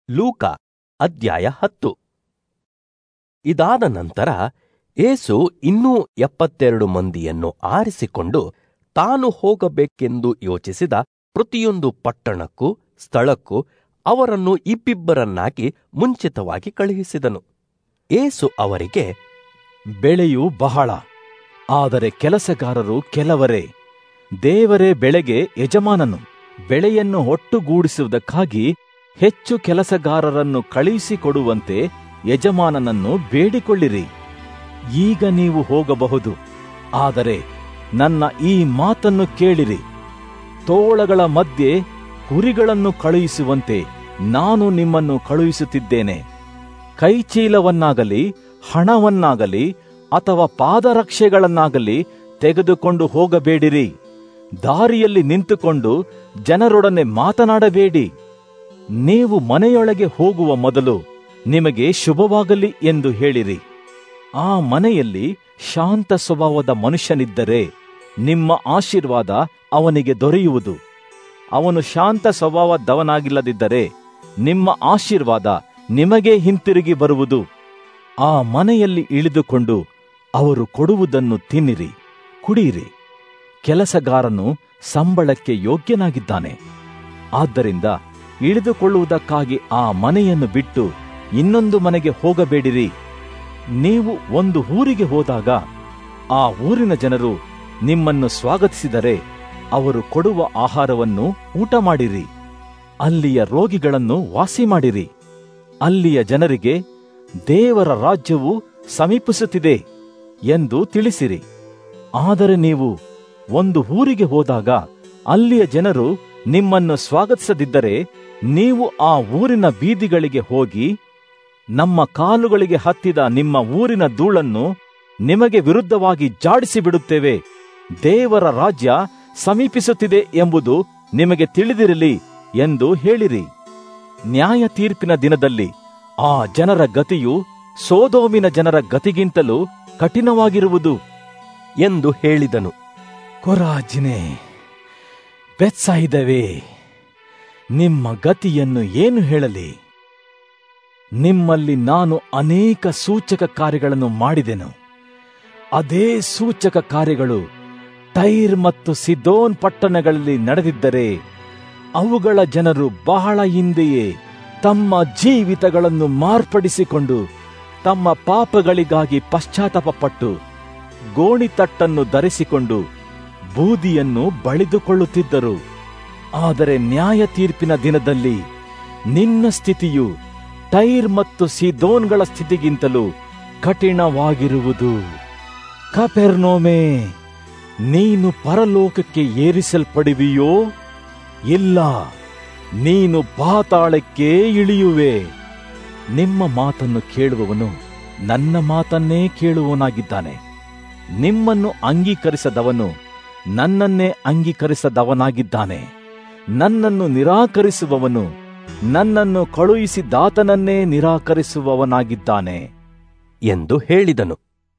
ಲೂಕ ಅಧ್ಯಾಯ ಹತ್ತು ಇದಾದ ನಂತರ ಏಸು ಇನ್ನೂ ಎಪ್ಪತ್ತೆರಡು ಮಂದಿಯನ್ನು ಆರಿಸಿಕೊಂಡು ತಾನು ಹೋಗಬೇಕೆಂದು ಯೋಚಿಸಿದ ಪ್ರತಿಯೊಂದು ಪಟ್ಟಣಕ್ಕೂ ಸ್ಥಳಕ್ಕೂ ಅವರನ್ನು ಇಬ್ಬಿಬ್ಬರನ್ನಾಗಿ ಮುಂಚಿತವಾಗಿ ಕಳುಹಿಸಿದನು ಏಸು ಅವರಿಗೆ ಬೆಳೆಯು ಬಹಳ ಆದರೆ ಕೆಲಸಗಾರರು ಕೆಲವರೇ ದೇವರೇ ಬೆಳೆಗೆ ಯಜಮಾನನು ಬೆಳೆಯನ್ನು ಒಟ್ಟುಗೂಡಿಸುವುದಕ್ಕಾಗಿ ಹೆಚ್ಚು ಕೆಲಸಗಾರರನ್ನು ಕಳುಹಿಸಿಕೊಡುವಂತೆ ಯಜಮಾನನನ್ನು ಬೇಡಿಕೊಳ್ಳಿರಿ ಈಗ ನೀವು ಹೋಗಬಹುದು ಆದರೆ ನನ್ನ ಈ ಮಾತನ್ನು ಕೇಳಿರಿ ತೋಳಗಳ ಮಧ್ಯೆ ಕುರಿಗಳನ್ನು ಕಳುಹಿಸುವಂತೆ ನಾನು ನಿಮ್ಮನ್ನು ಕಳುಹಿಸುತ್ತಿದ್ದೇನೆ ಕೈಚೀಲವನ್ನಾಗಲಿ ಹಣವನ್ನಾಗಲಿ ಅಥವಾ ಪಾದರಕ್ಷೆಗಳನ್ನಾಗಲಿ ತೆಗೆದುಕೊಂಡು ಹೋಗಬೇಡಿರಿ ದಾರಿಯಲ್ಲಿ ನಿಂತುಕೊಂಡು ಜನರೊಡನೆ ಮಾತನಾಡಬೇಡಿ ನೀವು ಮನೆಯೊಳಗೆ ಹೋಗುವ ಮೊದಲು ನಿಮಗೆ ಶುಭವಾಗಲಿ ಎಂದು ಹೇಳಿರಿ ಆ ಮನೆಯಲ್ಲಿ ಶಾಂತ ಸ್ವಭಾವದ ಮನುಷ್ಯನಿದ್ದರೆ ನಿಮ್ಮ ಆಶೀರ್ವಾದ ಅವನಿಗೆ ದೊರೆಯುವುದು ಅವನು ಶಾಂತ ಸ್ವಭಾವದವನಾಗಿಲ್ಲದಿದ್ದರೆ ನಿಮ್ಮ ಆಶೀರ್ವಾದ ನಿಮಗೆ ಹಿಂತಿರುಗಿ ಬರುವುದು ಆ ಮನೆಯಲ್ಲಿ ಇಳಿದುಕೊಂಡು ಅವರು ಕೊಡುವುದನ್ನು ತಿನ್ನಿರಿ ಕುಡಿಯಿರಿ ಕೆಲಸಗಾರನು ಸಂಬಳಕ್ಕೆ ಯೋಗ್ಯನಾಗಿದ್ದಾನೆ ಆದ್ದರಿಂದ ಇಳಿದುಕೊಳ್ಳುವುದಕ್ಕಾಗಿ ಆ ಮನೆಯನ್ನು ಬಿಟ್ಟು ಇನ್ನೊಂದು ಮನೆಗೆ ಹೋಗಬೇಡಿರಿ ನೀವು ಒಂದು ಊರಿಗೆ ಹೋದಾಗ ಆ ಊರಿನ ಜನರು ನಿಮ್ಮನ್ನು ಸ್ವಾಗತಿಸಿದರೆ ಅವರು ಕೊಡುವ ಆಹಾರವನ್ನು ಊಟ ಮಾಡಿರಿ ಅಲ್ಲಿಯ ರೋಗಿಗಳನ್ನು ವಾಸಿ ಮಾಡಿರಿ ಅಲ್ಲಿಯ ಜನರಿಗೆ ದೇವರ ರಾಜ್ಯವು ಸಮೀಪಿಸುತ್ತಿದೆ ಎಂದು ತಿಳಿಸಿರಿ ಆದರೆ ನೀವು ಒಂದು ಊರಿಗೆ ಹೋದಾಗ ಅಲ್ಲಿಯ ಜನರು ನಿಮ್ಮನ್ನು ಸ್ವಾಗತಿಸದಿದ್ದರೆ ನೀವು ಆ ಊರಿನ ಬೀದಿಗಳಿಗೆ ಹೋಗಿ ನಮ್ಮ ಕಾಲುಗಳಿಗೆ ಹತ್ತಿದ ನಿಮ್ಮ ಊರಿನ ಧೂಳನ್ನು ನಿಮಗೆ ವಿರುದ್ಧವಾಗಿ ಜಾಡಿಸಿ ಬಿಡುತ್ತೇವೆ ದೇವರ ರಾಜ್ಯ ಸಮೀಪಿಸುತ್ತಿದೆ ಎಂಬುದು ನಿಮಗೆ ತಿಳಿದಿರಲಿ ಎಂದು ಹೇಳಿರಿ ನ್ಯಾಯ ತೀರ್ಪಿನ ದಿನದಲ್ಲಿ ಆ ಜನರ ಗತಿಯು ಸೋದೋಮಿನ ಜನರ ಗತಿಗಿಂತಲೂ ಕಠಿಣವಾಗಿರುವುದು ಎಂದು ಹೇಳಿದನು ಕೊರಾಜಿನೆ ಬೆತ್ಸಾಯಿದವೇ ನಿಮ್ಮ ಗತಿಯನ್ನು ಏನು ಹೇಳಲಿ ನಿಮ್ಮಲ್ಲಿ ನಾನು ಅನೇಕ ಸೂಚಕ ಕಾರ್ಯಗಳನ್ನು ಮಾಡಿದೆನು ಅದೇ ಸೂಚಕ ಕಾರ್ಯಗಳು ಟೈರ್ ಮತ್ತು ಸಿದೋನ್ ಪಟ್ಟಣಗಳಲ್ಲಿ ನಡೆದಿದ್ದರೆ ಅವುಗಳ ಜನರು ಬಹಳ ಹಿಂದೆಯೇ ತಮ್ಮ ಜೀವಿತಗಳನ್ನು ಮಾರ್ಪಡಿಸಿಕೊಂಡು ತಮ್ಮ ಪಾಪಗಳಿಗಾಗಿ ಪಶ್ಚಾತ್ತಾಪಪಟ್ಟು ಗೋಣಿತಟ್ಟನ್ನು ಧರಿಸಿಕೊಂಡು ಬೂದಿಯನ್ನು ಬಳಿದುಕೊಳ್ಳುತ್ತಿದ್ದರು ಆದರೆ ನ್ಯಾಯ ತೀರ್ಪಿನ ದಿನದಲ್ಲಿ ನಿನ್ನ ಸ್ಥಿತಿಯು ಟೈರ್ ಮತ್ತು ಸಿದೋನ್ಗಳ ಸ್ಥಿತಿಗಿಂತಲೂ ಕಠಿಣವಾಗಿರುವುದು ಕಪೆರ್ನೋಮೆ ನೀನು ಪರಲೋಕಕ್ಕೆ ಏರಿಸಲ್ಪಡುವಿಯೋ ಇಲ್ಲ ನೀನು ಪಾತಾಳಕ್ಕೆ ಇಳಿಯುವೆ ನಿಮ್ಮ ಮಾತನ್ನು ಕೇಳುವವನು ನನ್ನ ಮಾತನ್ನೇ ಕೇಳುವವನಾಗಿದ್ದಾನೆ ನಿಮ್ಮನ್ನು ಅಂಗೀಕರಿಸದವನು ನನ್ನನ್ನೇ ಅಂಗೀಕರಿಸದವನಾಗಿದ್ದಾನೆ ನನ್ನನ್ನು ನಿರಾಕರಿಸುವವನು ನನ್ನನ್ನು ಕಳುಹಿಸಿದಾತನನ್ನೇ ನಿರಾಕರಿಸುವವನಾಗಿದ್ದಾನೆ ಎಂದು ಹೇಳಿದನು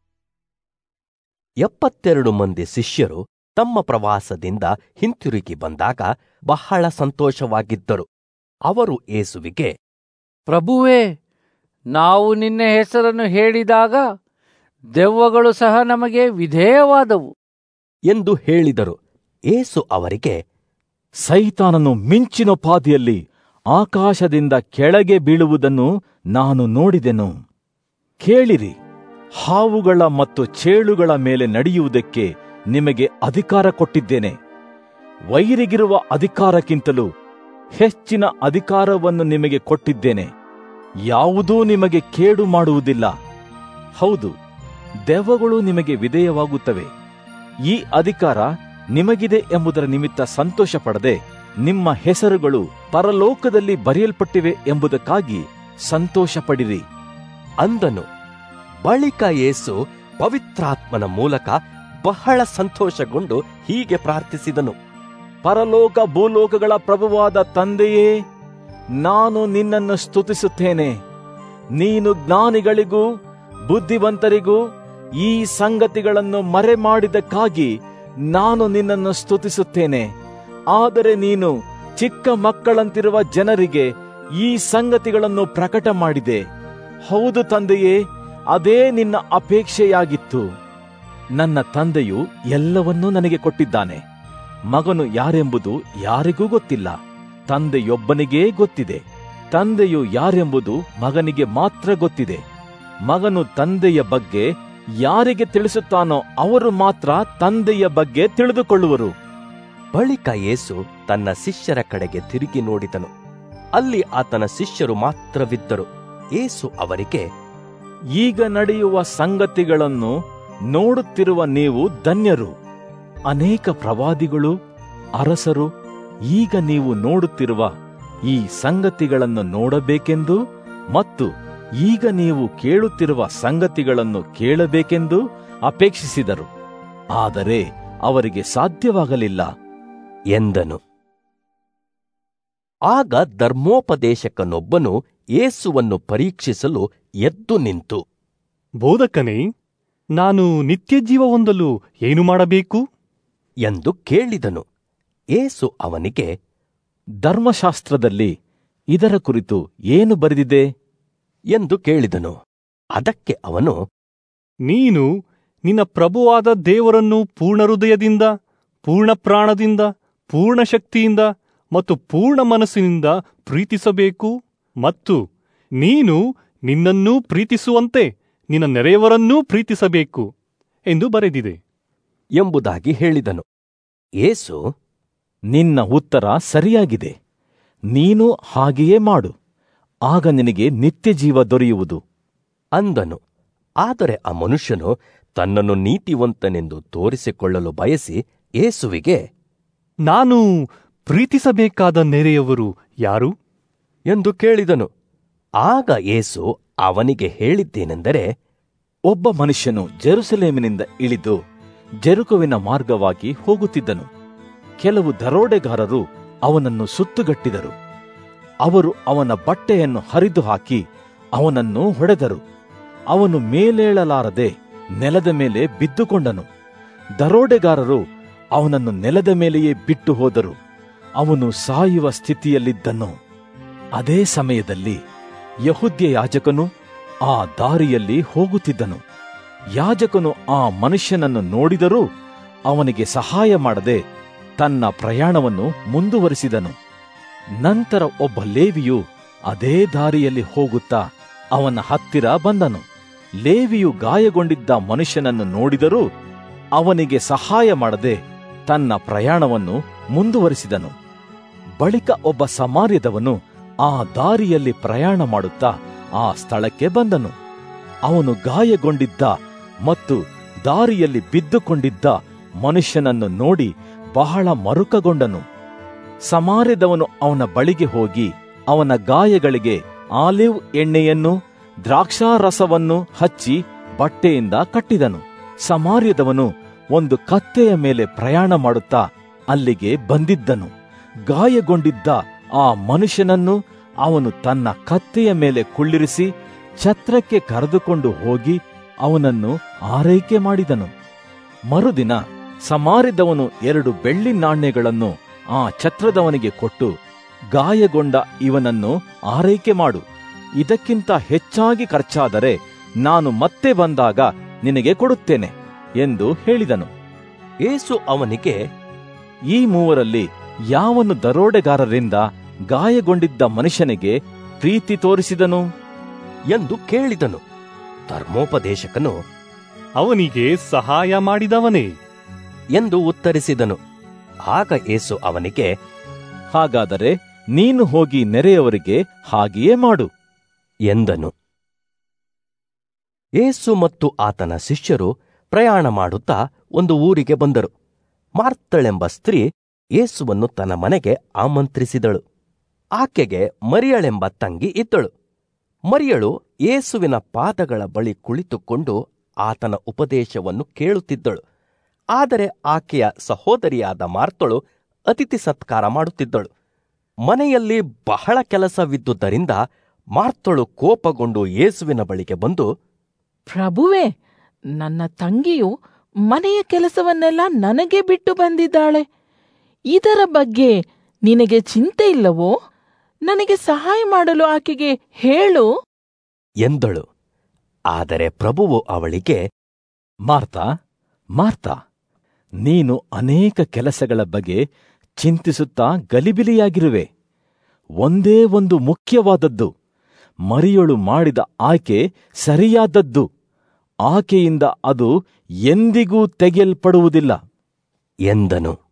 ಎಪ್ಪತ್ತೆರಡು ಮಂದಿ ಶಿಷ್ಯರು ತಮ್ಮ ಪ್ರವಾಸದಿಂದ ಹಿಂತಿರುಗಿ ಬಂದಾಗ ಬಹಳ ಸಂತೋಷವಾಗಿದ್ದರು ಅವರು ಏಸುವಿಗೆ ಪ್ರಭುವೇ ನಾವು ನಿನ್ನ ಹೆಸರನ್ನು ಹೇಳಿದಾಗ ದೆವ್ವಗಳು ಸಹ ನಮಗೆ ವಿಧೇಯವಾದವು ಎಂದು ಹೇಳಿದರು ಏಸು ಅವರಿಗೆ ಸೈತಾನನು ಮಿಂಚಿನೋಪಾದಿಯಲ್ಲಿ ಆಕಾಶದಿಂದ ಕೆಳಗೆ ಬೀಳುವುದನ್ನು ನಾನು ನೋಡಿದೆನು ಕೇಳಿರಿ ಹಾವುಗಳ ಮತ್ತು ಚೇಳುಗಳ ಮೇಲೆ ನಡೆಯುವುದಕ್ಕೆ ನಿಮಗೆ ಅಧಿಕಾರ ಕೊಟ್ಟಿದ್ದೇನೆ ವೈರಿಗಿರುವ ಅಧಿಕಾರಕ್ಕಿಂತಲೂ ಹೆಚ್ಚಿನ ಅಧಿಕಾರವನ್ನು ನಿಮಗೆ ಕೊಟ್ಟಿದ್ದೇನೆ ಯಾವುದೂ ನಿಮಗೆ ಕೇಡು ಮಾಡುವುದಿಲ್ಲ ಹೌದು ದೆವ್ವಗಳು ನಿಮಗೆ ವಿಧೇಯವಾಗುತ್ತವೆ ಈ ಅಧಿಕಾರ ನಿಮಗಿದೆ ಎಂಬುದರ ನಿಮಿತ್ತ ಸಂತೋಷ ಪಡದೆ ನಿಮ್ಮ ಹೆಸರುಗಳು ಪರಲೋಕದಲ್ಲಿ ಬರೆಯಲ್ಪಟ್ಟಿವೆ ಎಂಬುದಕ್ಕಾಗಿ ಸಂತೋಷ ಪಡಿರಿ ಅಂದನು ಬಳಿಕ ಏಸು ಪವಿತ್ರಾತ್ಮನ ಮೂಲಕ ಬಹಳ ಸಂತೋಷಗೊಂಡು ಹೀಗೆ ಪ್ರಾರ್ಥಿಸಿದನು ಪರಲೋಕ ಭೂಲೋಕಗಳ ಪ್ರಭುವಾದ ತಂದೆಯೇ ನಾನು ನಿನ್ನನ್ನು ಸ್ತುತಿಸುತ್ತೇನೆ ನೀನು ಜ್ಞಾನಿಗಳಿಗೂ ಬುದ್ಧಿವಂತರಿಗೂ ಈ ಸಂಗತಿಗಳನ್ನು ಮರೆ ಮಾಡಿದಕ್ಕಾಗಿ ನಾನು ನಿನ್ನನ್ನು ಸ್ತುತಿಸುತ್ತೇನೆ ಆದರೆ ನೀನು ಚಿಕ್ಕ ಮಕ್ಕಳಂತಿರುವ ಜನರಿಗೆ ಈ ಸಂಗತಿಗಳನ್ನು ಪ್ರಕಟ ಮಾಡಿದೆ ಹೌದು ತಂದೆಯೇ ಅದೇ ನಿನ್ನ ಅಪೇಕ್ಷೆಯಾಗಿತ್ತು ನನ್ನ ತಂದೆಯು ಎಲ್ಲವನ್ನೂ ನನಗೆ ಕೊಟ್ಟಿದ್ದಾನೆ ಮಗನು ಯಾರೆಂಬುದು ಯಾರಿಗೂ ಗೊತ್ತಿಲ್ಲ ತಂದೆಯೊಬ್ಬನಿಗೇ ಗೊತ್ತಿದೆ ತಂದೆಯು ಯಾರೆಂಬುದು ಮಗನಿಗೆ ಮಾತ್ರ ಗೊತ್ತಿದೆ ಮಗನು ತಂದೆಯ ಬಗ್ಗೆ ಯಾರಿಗೆ ತಿಳಿಸುತ್ತಾನೋ ಅವರು ಮಾತ್ರ ತಂದೆಯ ಬಗ್ಗೆ ತಿಳಿದುಕೊಳ್ಳುವರು ಬಳಿಕ ಯೇಸು ತನ್ನ ಶಿಷ್ಯರ ಕಡೆಗೆ ತಿರುಗಿ ನೋಡಿದನು ಅಲ್ಲಿ ಆತನ ಶಿಷ್ಯರು ಮಾತ್ರವಿದ್ದರು ಯೇಸು ಅವರಿಗೆ ಈಗ ನಡೆಯುವ ಸಂಗತಿಗಳನ್ನು ನೋಡುತ್ತಿರುವ ನೀವು ಧನ್ಯರು ಅನೇಕ ಪ್ರವಾದಿಗಳು ಅರಸರು ಈಗ ನೀವು ನೋಡುತ್ತಿರುವ ಈ ಸಂಗತಿಗಳನ್ನು ನೋಡಬೇಕೆಂದು ಮತ್ತು ಈಗ ನೀವು ಕೇಳುತ್ತಿರುವ ಸಂಗತಿಗಳನ್ನು ಕೇಳಬೇಕೆಂದು ಅಪೇಕ್ಷಿಸಿದರು ಆದರೆ ಅವರಿಗೆ ಸಾಧ್ಯವಾಗಲಿಲ್ಲ ಎಂದನು ಆಗ ಧರ್ಮೋಪದೇಶಕನೊಬ್ಬನು ಯೇಸುವನ್ನು ಪರೀಕ್ಷಿಸಲು ಎದ್ದು ನಿಂತು ಬೋಧಕನೇ ನಾನು ನಿತ್ಯ ಜೀವ ಹೊಂದಲು ಏನು ಮಾಡಬೇಕು ಎಂದು ಕೇಳಿದನು ಯೇಸು ಅವನಿಗೆ ಧರ್ಮಶಾಸ್ತ್ರದಲ್ಲಿ ಇದರ ಕುರಿತು ಏನು ಬರೆದಿದೆ ಎಂದು ಕೇಳಿದನು ಅದಕ್ಕೆ ಅವನು ನೀನು ನಿನ್ನ ಪ್ರಭುವಾದ ದೇವರನ್ನು ಪೂರ್ಣ ಹೃದಯದಿಂದ ಪೂರ್ಣ ಪ್ರಾಣದಿಂದ ಪೂರ್ಣ ಶಕ್ತಿಯಿಂದ ಮತ್ತು ಪೂರ್ಣ ಮನಸ್ಸಿನಿಂದ ಪ್ರೀತಿಸಬೇಕು ಮತ್ತು ನೀನು ನಿನ್ನನ್ನೂ ಪ್ರೀತಿಸುವಂತೆ ನಿನ್ನ ನೆರೆಯವರನ್ನೂ ಪ್ರೀತಿಸಬೇಕು ಎಂದು ಬರೆದಿದೆ ಎಂಬುದಾಗಿ ಹೇಳಿದನು ಯೇಸು ನಿನ್ನ ಉತ್ತರ ಸರಿಯಾಗಿದೆ ನೀನು ಹಾಗೆಯೇ ಮಾಡು ಆಗ ನಿನಗೆ ನಿತ್ಯ ಜೀವ ದೊರೆಯುವುದು ಅಂದನು ಆದರೆ ಆ ಮನುಷ್ಯನು ತನ್ನನ್ನು ನೀತಿವಂತನೆಂದು ತೋರಿಸಿಕೊಳ್ಳಲು ಬಯಸಿ ಯೇಸುವಿಗೆ ನಾನು ಪ್ರೀತಿಸಬೇಕಾದ ನೆರೆಯವರು ಯಾರು ಎಂದು ಕೇಳಿದನು ಆಗ ಯೇಸು ಅವನಿಗೆ ಹೇಳಿದ್ದೇನೆಂದರೆ ಒಬ್ಬ ಮನುಷ್ಯನು ಜೆರುಸಲೇಮಿನಿಂದ ಇಳಿದು ಜೆರುಕುವಿನ ಮಾರ್ಗವಾಗಿ ಹೋಗುತ್ತಿದ್ದನು ಕೆಲವು ದರೋಡೆಗಾರರು ಅವನನ್ನು ಸುತ್ತುಗಟ್ಟಿದರು ಅವರು ಅವನ ಬಟ್ಟೆಯನ್ನು ಹರಿದು ಹಾಕಿ ಅವನನ್ನು ಹೊಡೆದರು ಅವನು ಮೇಲೇಳಲಾರದೆ ನೆಲದ ಮೇಲೆ ಬಿದ್ದುಕೊಂಡನು ದರೋಡೆಗಾರರು ಅವನನ್ನು ನೆಲದ ಮೇಲೆಯೇ ಬಿಟ್ಟು ಹೋದರು ಅವನು ಸಾಯುವ ಸ್ಥಿತಿಯಲ್ಲಿದ್ದನು ಅದೇ ಸಮಯದಲ್ಲಿ ಯಹುದ್ಯ ಯಾಜಕನು ಆ ದಾರಿಯಲ್ಲಿ ಹೋಗುತ್ತಿದ್ದನು ಯಾಜಕನು ಆ ಮನುಷ್ಯನನ್ನು ನೋಡಿದರೂ ಅವನಿಗೆ ಸಹಾಯ ಮಾಡದೆ ತನ್ನ ಪ್ರಯಾಣವನ್ನು ಮುಂದುವರಿಸಿದನು ನಂತರ ಒಬ್ಬ ಲೇವಿಯು ಅದೇ ದಾರಿಯಲ್ಲಿ ಹೋಗುತ್ತಾ ಅವನ ಹತ್ತಿರ ಬಂದನು ಲೇವಿಯು ಗಾಯಗೊಂಡಿದ್ದ ಮನುಷ್ಯನನ್ನು ನೋಡಿದರೂ ಅವನಿಗೆ ಸಹಾಯ ಮಾಡದೆ ತನ್ನ ಪ್ರಯಾಣವನ್ನು ಮುಂದುವರಿಸಿದನು ಬಳಿಕ ಒಬ್ಬ ಸಮಾರ್ಯದವನು ಆ ದಾರಿಯಲ್ಲಿ ಪ್ರಯಾಣ ಮಾಡುತ್ತಾ ಆ ಸ್ಥಳಕ್ಕೆ ಬಂದನು ಅವನು ಗಾಯಗೊಂಡಿದ್ದ ಮತ್ತು ದಾರಿಯಲ್ಲಿ ಬಿದ್ದುಕೊಂಡಿದ್ದ ಮನುಷ್ಯನನ್ನು ನೋಡಿ ಬಹಳ ಮರುಕಗೊಂಡನು ಸಮಾರ್ಯದವನು ಅವನ ಬಳಿಗೆ ಹೋಗಿ ಅವನ ಗಾಯಗಳಿಗೆ ಆಲಿವ್ ಎಣ್ಣೆಯನ್ನು ದ್ರಾಕ್ಷಾರಸವನ್ನು ಹಚ್ಚಿ ಬಟ್ಟೆಯಿಂದ ಕಟ್ಟಿದನು ಸಮಾರ್ಯದವನು ಒಂದು ಕತ್ತೆಯ ಮೇಲೆ ಪ್ರಯಾಣ ಮಾಡುತ್ತಾ ಅಲ್ಲಿಗೆ ಬಂದಿದ್ದನು ಗಾಯಗೊಂಡಿದ್ದ ಆ ಮನುಷ್ಯನನ್ನು ಅವನು ತನ್ನ ಕತ್ತೆಯ ಮೇಲೆ ಕುಳ್ಳಿರಿಸಿ ಛತ್ರಕ್ಕೆ ಕರೆದುಕೊಂಡು ಹೋಗಿ ಅವನನ್ನು ಆರೈಕೆ ಮಾಡಿದನು ಮರುದಿನ ಸಮಾರಿದವನು ಎರಡು ಬೆಳ್ಳಿ ನಾಣ್ಯಗಳನ್ನು ಆ ಛತ್ರದವನಿಗೆ ಕೊಟ್ಟು ಗಾಯಗೊಂಡ ಇವನನ್ನು ಆರೈಕೆ ಮಾಡು ಇದಕ್ಕಿಂತ ಹೆಚ್ಚಾಗಿ ಖರ್ಚಾದರೆ ನಾನು ಮತ್ತೆ ಬಂದಾಗ ನಿನಗೆ ಕೊಡುತ್ತೇನೆ ಎಂದು ಹೇಳಿದನು ಯೇಸು ಅವನಿಗೆ ಈ ಮೂವರಲ್ಲಿ ಯಾವನು ದರೋಡೆಗಾರರಿಂದ ಗಾಯಗೊಂಡಿದ್ದ ಮನುಷ್ಯನಿಗೆ ಪ್ರೀತಿ ತೋರಿಸಿದನು ಎಂದು ಕೇಳಿದನು ಧರ್ಮೋಪದೇಶಕನು ಅವನಿಗೆ ಸಹಾಯ ಮಾಡಿದವನೇ ಎಂದು ಉತ್ತರಿಸಿದನು ಆಗ ಯೇಸು ಅವನಿಗೆ ಹಾಗಾದರೆ ನೀನು ಹೋಗಿ ನೆರೆಯವರಿಗೆ ಹಾಗೆಯೇ ಮಾಡು ಎಂದನು ಯೇಸು ಮತ್ತು ಆತನ ಶಿಷ್ಯರು ಪ್ರಯಾಣ ಮಾಡುತ್ತಾ ಒಂದು ಊರಿಗೆ ಬಂದರು ಮಾರ್ತಳೆಂಬ ಸ್ತ್ರೀ ಯೇಸುವನ್ನು ತನ್ನ ಮನೆಗೆ ಆಮಂತ್ರಿಸಿದಳು ಆಕೆಗೆ ಮರಿಯಳೆಂಬ ತಂಗಿ ಇದ್ದಳು ಮರಿಯಳು ಯೇಸುವಿನ ಪಾದಗಳ ಬಳಿ ಕುಳಿತುಕೊಂಡು ಆತನ ಉಪದೇಶವನ್ನು ಕೇಳುತ್ತಿದ್ದಳು ಆದರೆ ಆಕೆಯ ಸಹೋದರಿಯಾದ ಮಾರ್ತಳು ಅತಿಥಿ ಸತ್ಕಾರ ಮಾಡುತ್ತಿದ್ದಳು ಮನೆಯಲ್ಲಿ ಬಹಳ ಕೆಲಸವಿದ್ದುದರಿಂದ ಮಾರ್ತಳು ಕೋಪಗೊಂಡು ಯೇಸುವಿನ ಬಳಿಗೆ ಬಂದು ಪ್ರಭುವೆ ನನ್ನ ತಂಗಿಯು ಮನೆಯ ಕೆಲಸವನ್ನೆಲ್ಲ ನನಗೆ ಬಿಟ್ಟು ಬಂದಿದ್ದಾಳೆ ಇದರ ಬಗ್ಗೆ ನಿನಗೆ ಚಿಂತೆ ಇಲ್ಲವೋ ನನಗೆ ಸಹಾಯ ಮಾಡಲು ಆಕೆಗೆ ಹೇಳು ಎಂದಳು ಆದರೆ ಪ್ರಭುವು ಅವಳಿಗೆ ಮಾರ್ತಾ ಮಾರ್ತಾ ನೀನು ಅನೇಕ ಕೆಲಸಗಳ ಬಗ್ಗೆ ಚಿಂತಿಸುತ್ತಾ ಗಲಿಬಿಲಿಯಾಗಿರುವೆ ಒಂದೇ ಒಂದು ಮುಖ್ಯವಾದದ್ದು ಮರಿಯಳು ಮಾಡಿದ ಆಯ್ಕೆ ಸರಿಯಾದದ್ದು ಆಕೆಯಿಂದ ಅದು ಎಂದಿಗೂ ತೆಗೆಯಲ್ಪಡುವುದಿಲ್ಲ ಎಂದನು